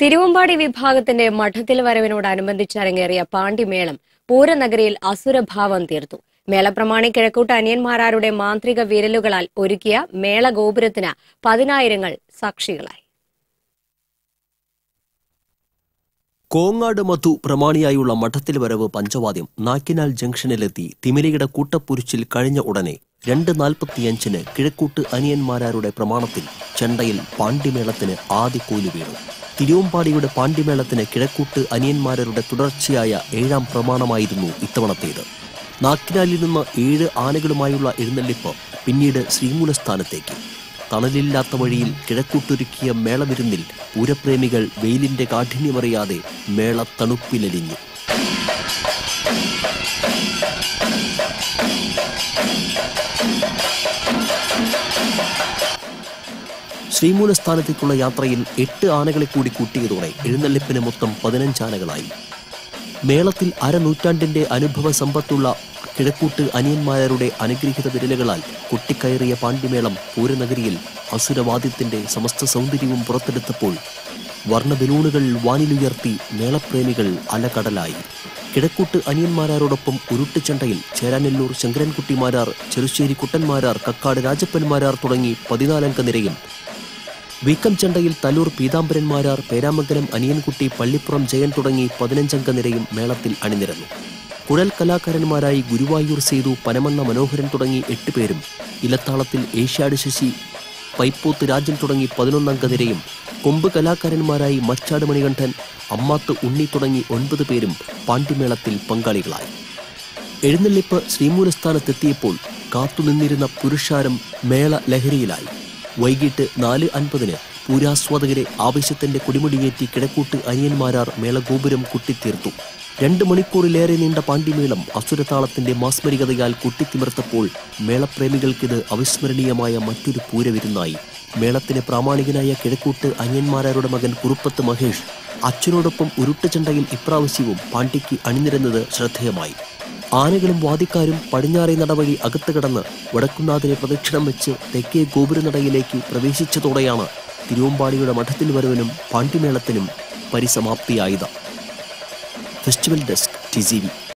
തിരുവമ്പാടി വിഭാഗത്തിന്റെ മഠത്തിൽ വരവിനോടനുബന്ധിച്ച് അരങ്ങേറിയ പാണ്ടിമേളം പൂരനഗരിയിൽ അസുരഭാവം തീർത്തു മേളപ്രമാണി കിഴക്കൂട്ട് അനിയന്മാരാരുടെ മാന്ത്രിക വിരലുകളാൽ ഒരുക്കിയ മേളഗോപുരത്തിന് പതിനായിരങ്ങൾ സാക്ഷികളായി കോങ്ങാട് മധു പ്രമാണിയായുള്ള മഠത്തിൽ വരവ് പഞ്ചവാദ്യം നാക്കിനാൽ ജംഗ്ഷനിലെത്തി തിമിരയുടെ കൂട്ടപ്പുരിച്ചിൽ കഴിഞ്ഞ ഉടനെ രണ്ട് നാൽപ്പത്തിയഞ്ചിന് കിഴക്കൂട്ട് അനിയന്മാരാരുടെ പ്രമാണത്തിൽ ചെണ്ടയിൽ പാണ്ടിമേളത്തിന് ആദ്യ കൂലി വീണു തിരുവമ്പാടിയുടെ പാണ്ടിമേളത്തിന് കിഴക്കൂട്ട് അനിയന്മാരുടെ തുടർച്ചയായ ഏഴാം പ്രമാണമായിരുന്നു ഇത്തവണത്തേത് നാക്കിനാലിൽ നിന്ന് ഏഴ് ആനകളുമായുള്ള എഴുന്നള്ളിപ്പ് പിന്നീട് ശ്രീമൂലസ്ഥാനത്തേക്ക് തണലില്ലാത്ത വഴിയിൽ കിഴക്കൂട്ടൊരുക്കിയ മേളവിരുന്നിൽ പൂരപ്രേമികൾ വെയിലിന്റെ കാഠിന്യമറിയാതെ മേള തണുപ്പിലലിഞ്ഞു ശ്രീമൂലസ്ഥാനത്തേക്കുള്ള യാത്രയിൽ എട്ട് ആനകളെ കൂടി കൂട്ടിയതോടെ എഴുന്നള്ളിപ്പിന് മൊത്തം പതിനഞ്ച് ആനകളായി മേളത്തിൽ അരനൂറ്റാണ്ടിന്റെ അനുഭവ സമ്പത്തുള്ള കിഴക്കൂട്ട് അനിയന്മാരുടെ അനുഗ്രഹീത വിരലുകളാൽ കൊട്ടിക്കയറിയ പാണ്ഡിമേളം പൂരനഗരിയിൽ അസുരവാദ്യത്തിന്റെ സമസ്ത സൗന്ദര്യവും പുറത്തെടുത്തപ്പോൾ വർണ്ണ ബലൂണുകൾ വാനിലുയർത്തി മേളപ്രേമികൾ അലകടലായി കിഴക്കൂട്ട് അനിയന്മാരോടൊപ്പം ഉരുട്ടുചണ്ടയിൽ ചേരാനെല്ലൂർ ശങ്കരൻകുട്ടിമാരാർ ചെറുശ്ശേരി കുട്ടന്മാരാർ കക്കാട് രാജപ്പന്മാരാർ തുടങ്ങി പതിനാലംഗ നിരയും വീക്കം ചണ്ടയിൽ തല്ലൂർ പീതാംബരന്മാരാർ പേരാമംഗലം അനിയൻകുട്ടി പള്ളിപ്പുറം ജയൻ തുടങ്ങി പതിനഞ്ചംഗ നിരയും മേളത്തിൽ അണിനിരന്നു കുഴൽ കലാകാരന്മാരായി ഗുരുവായൂർ സേതു പനമണ്ണ മനോഹരൻ തുടങ്ങി എട്ട് പേരും ഇലത്താളത്തിൽ ഏഷ്യാട് ശശി പൈപ്പോത്ത് രാജൻ തുടങ്ങി പതിനൊന്നംഗ നിരയും കൊമ്പ് കലാകാരന്മാരായി മച്ചാട് മണികണ്ഠൻ അമ്മാത്ത് ഉണ്ണി തുടങ്ങി ഒൻപത് പേരും പാണ്ഡിമേളത്തിൽ പങ്കാളികളായി എഴുന്നള്ളിപ്പ് ശ്രീമൂലസ്ഥാനത്തെത്തിയപ്പോൾ കാത്തുനിന്നിരുന്ന പുരുഷാരം മേള ലഹരിയിലായി വൈകിട്ട് നാല് അൻപതിന് പൂരാസ്വാദകരെ ആവശ്യത്തിന്റെ കുടിമുടിയേറ്റി കിഴക്കൂട്ട് അനിയന്മാരാർ മേളഗോപുരം കുട്ടിത്തീർത്തു രണ്ട് മണിക്കൂറിലേറെ നീണ്ട പാണ്ഡിമേളം അസുരതാളത്തിന്റെ മാസ്മരികതയാൽ കുട്ടിത്തിമിർത്തപ്പോൾ മേളപ്രേമികൾക്കിത് അവിസ്മരണീയമായ മറ്റൊരു പൂരവിരുന്നായി മേളത്തിന് പ്രാമാണികനായ കിഴക്കൂട്ട് അനിയന്മാരാരുടെ മകൻ കുറുപ്പത്ത് മഹേഷ് അച്ഛനോടൊപ്പം ഉരുട്ടുചണ്ടയിൽ ഇപ്രാവശ്യവും പാണ്ഡിക്ക് അണിനിരന്നത് ശ്രദ്ധേയമായി ആനകളും വാദിക്കാരും പടിഞ്ഞാറേ നടവഴി അകത്ത് കടന്ന് വടക്കുന്നാഥിനെ പ്രദക്ഷിണം വെച്ച് തെക്കേ ഗോപുരനടയിലേക്ക് പ്രവേശിച്ചതോടെയാണ് തിരുവമ്പാടിയുടെ മഠത്തിൽ വരവിനും പാണ്ഡിമേളത്തിനും പരിസമാപ്തിയായത് ഫെസ്റ്റിവൽ ഡെസ്ക് ടി